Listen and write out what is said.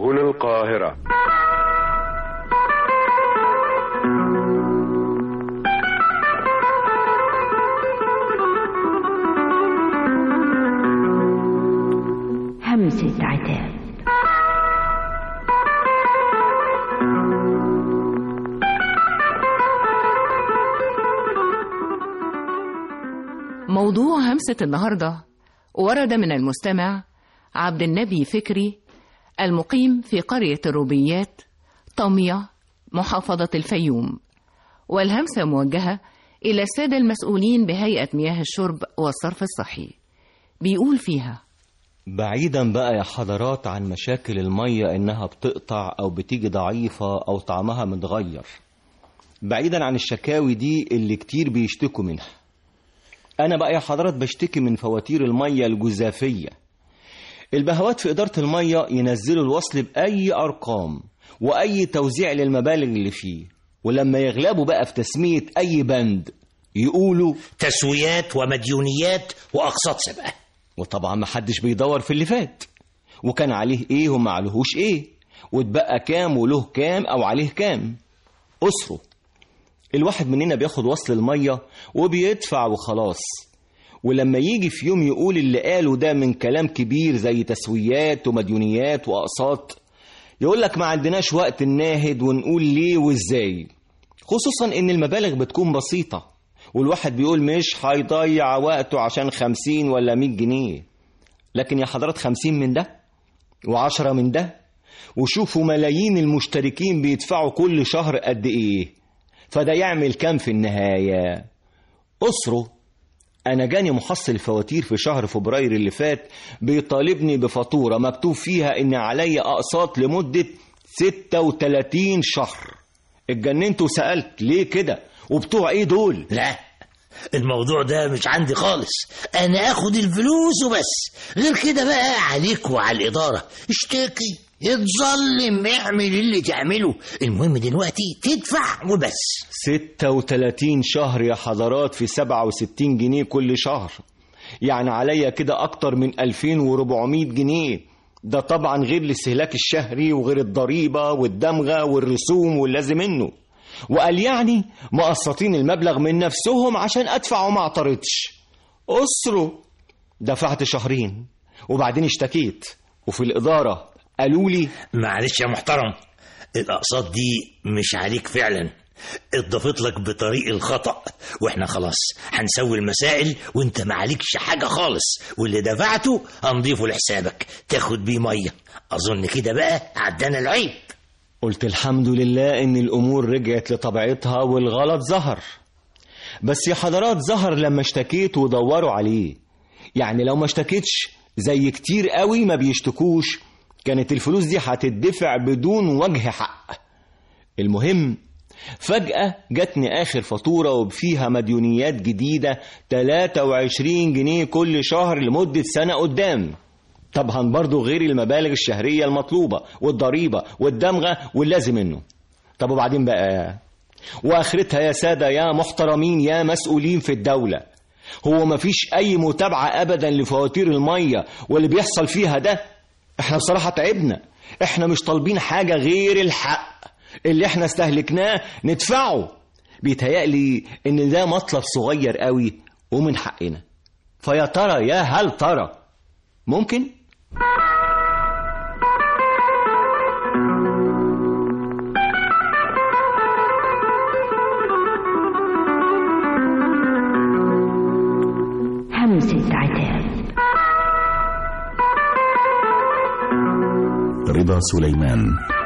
سهل القاهرة همسة عتاب موضوع همسة النهاردة ورد من المستمع عبد النبي فكري المقيم في قرية الروبيات طمية محافظة الفيوم والهمسة موجهة إلى السادة المسؤولين بهيئة مياه الشرب والصرف الصحي بيقول فيها بعيدا بقى يا حضرات عن مشاكل المية إنها بتقطع أو بتيجي ضعيفة أو طعمها متغير بعيدا عن الشكاوي دي اللي كتير بيشتكوا منها أنا بقى يا حضرات بشتكي من فواتير المية الجزافية البهوات في إدارة المية ينزلوا الوصل بأي أرقام وأي توزيع للمبالغ اللي فيه ولما يغلبوا بقى في تسمية أي بند يقولوا تسويات ومديونيات واقساط سابقه وطبعا محدش بيدور في اللي فات وكان عليه ايه وما عليهوش ايه واتبقى كام وله كام او عليه كام اسره الواحد مننا بياخد وصل المية وبيدفع وخلاص ولما يجي في يوم يقول اللي قاله ده من كلام كبير زي تسويات ومديونيات وأقساط يقول لك ما عندناش وقت ناهد ونقول ليه وازاي خصوصا ان المبالغ بتكون بسيطة والواحد بيقول مش هيضيع وقته عشان خمسين ولا مية جنيه لكن يا حضرات خمسين من ده وعشرة من ده وشوفوا ملايين المشتركين بيدفعوا كل شهر قد ايه فده يعمل كام في النهاية أسره أنا جاني محصل فواتير في شهر فبراير اللي فات بيطالبني بفاتورة مكتوب فيها إن عليا أقساط لمدة 36 شهر اتجننت وسألت ليه كده وبتوع إيه دول لا الموضوع ده مش عندي خالص انا اخد الفلوس وبس غير كده بقى عليك وعلى الاداره اشتكي اتظلم اعمل اللي تعمله المهم دلوقتي تدفع وبس 36 شهر يا حضرات في 67 جنيه كل شهر يعني عليا كده أكتر من 2400 جنيه ده طبعا غير الاستهلاك الشهري وغير الضريبة والدمغة والرسوم واللازم منه وقال يعني مقسطين المبلغ من نفسهم عشان أدفع وما اعترضش أسره دفعت شهرين وبعدين اشتكيت وفي الإدارة قالوا لي معلش يا محترم الاقساط دي مش عليك فعلا اتضافت لك بطريق الخطأ واحنا خلاص هنسوي المسائل وانت ما عليكش حاجة خالص واللي دفعته هنضيفه لحسابك تاخد بيه مية اظن كده بقى عدانا العيب قلت الحمد لله ان الامور رجعت لطبيعتها والغلط ظهر بس يا حضرات ظهر لما اشتكيت ودوروا عليه يعني لو ما اشتكيتش زي كتير قوي ما بيشتكوش كانت الفلوس دي هتدفع بدون وجه حق المهم فجأة جاتني آخر فاتورة وفيها مديونيات جديدة 23 جنيه كل شهر لمدة سنة قدام طبعا برضو غير المبالغ الشهرية المطلوبة والضريبة والدمغة واللازم منه طب وبعدين بقى وآخرتها يا سادة يا محترمين يا مسؤولين في الدولة هو مفيش أي متابعة أبدا لفواتير المية واللي بيحصل فيها ده احنا بصراحة تعبنا احنا مش طالبين حاجة غير الحق اللي احنا استهلكناه ندفعه بيتهيألي ان ده مطلب صغير قوي ومن حقنا فيا ترى يا هل ترى ممكن همسة عتاب رضا سليمان